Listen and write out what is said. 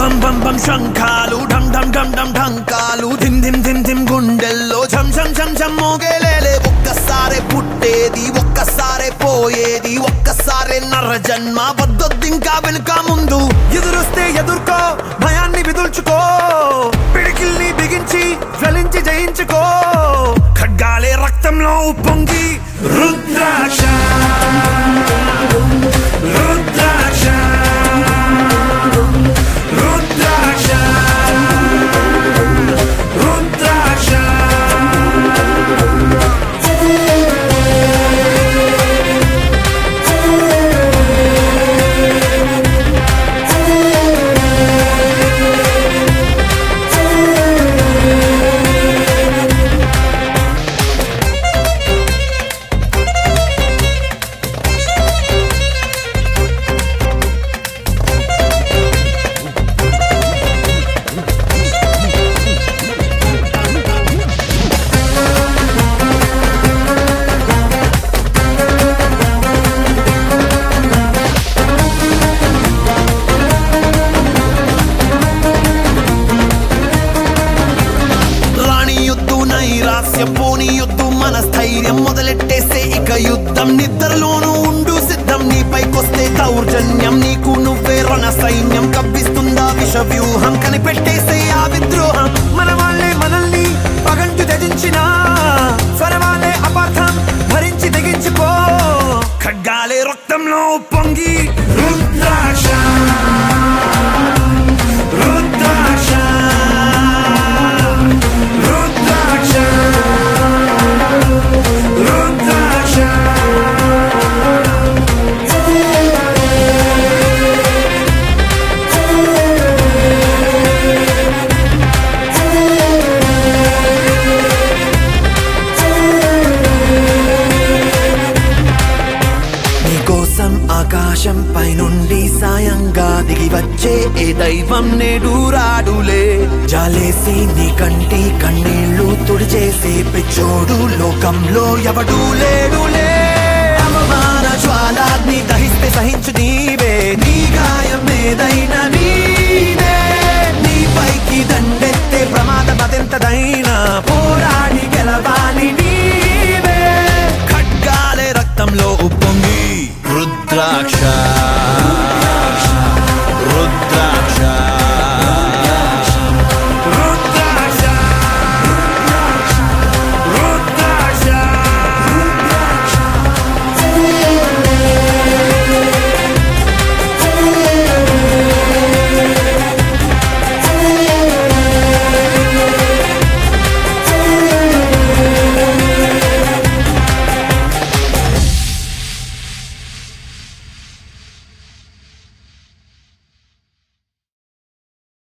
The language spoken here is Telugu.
బం బం బం శంఖాలు ఢం ఢం ఢం ఢం ఢంకాలు ధిమ్ ధిమ్ ధిమ్ ధిమ్ గుండెల్లో ఝం ఝం ఝం ఝం మోగేలేలే ఒక్కసారే పుట్టేది ఒక్కసారే పోయేది ఒక్కసారే నర జన్మ వద్దొద్దింకా వెనుక ముందు ఎదురొస్తే ఎదుర్కో భయాన్ని విదుల్చుకో పిడికిల్ని బిగించి జ్వలించి జయించుకో ఖడ్గాలే రక్తంలో ఉప్పొంగి రుద్రాక్ష రుద్రాక్ష రుద్రాక్ష రుద్రాక్ష రాణియొద్దు నైరాస్యం పోనీయొద్దు మన స్థైర్యం మొదలెట్టేసే ఇక యుద్ధం నిద్రలోనూ ఉండు సిద్ధం నీపైకొస్తే దౌర్జన్యం నీకు నువ్వే రణ సైన్యం కవ్విస్తుందా విష వ్యూహం కనిపెట్టేసే ఆ విద్రోహం మన వాళ్ళే మనల్ని పగంటు త్యజించిన స్వరవాలే అపార్థం భరించి తెగించిపో ఖడ్గాలే రక్తంలో పొంగి రుద్రాక్ష రుద్రాక్ష రుద్రాక్ష రుద్రాక్ష నీకోసం ఆకాశం పైనుండి సాయంగా దిగి వచ్చే ఏ దైవం నేడు రాడులే జాలేసి నీ కంటి కన్నీళ్లు తుడిచేసే పిచ్చోడు లోకంలో ఎవడు లేడులే అవమాన జ్వాలాగ్ని దహిస్తే సహించు నీవే నీ గాయం ఏదైనా నీవే నీ పైకి దండెత్తే ప్రమాదం అదెంతదైనా పోరాడి గెలవాలి నీవే ఖడ్గాలే రక్తంలో ఉప్పొంగి రుద్రాక్ష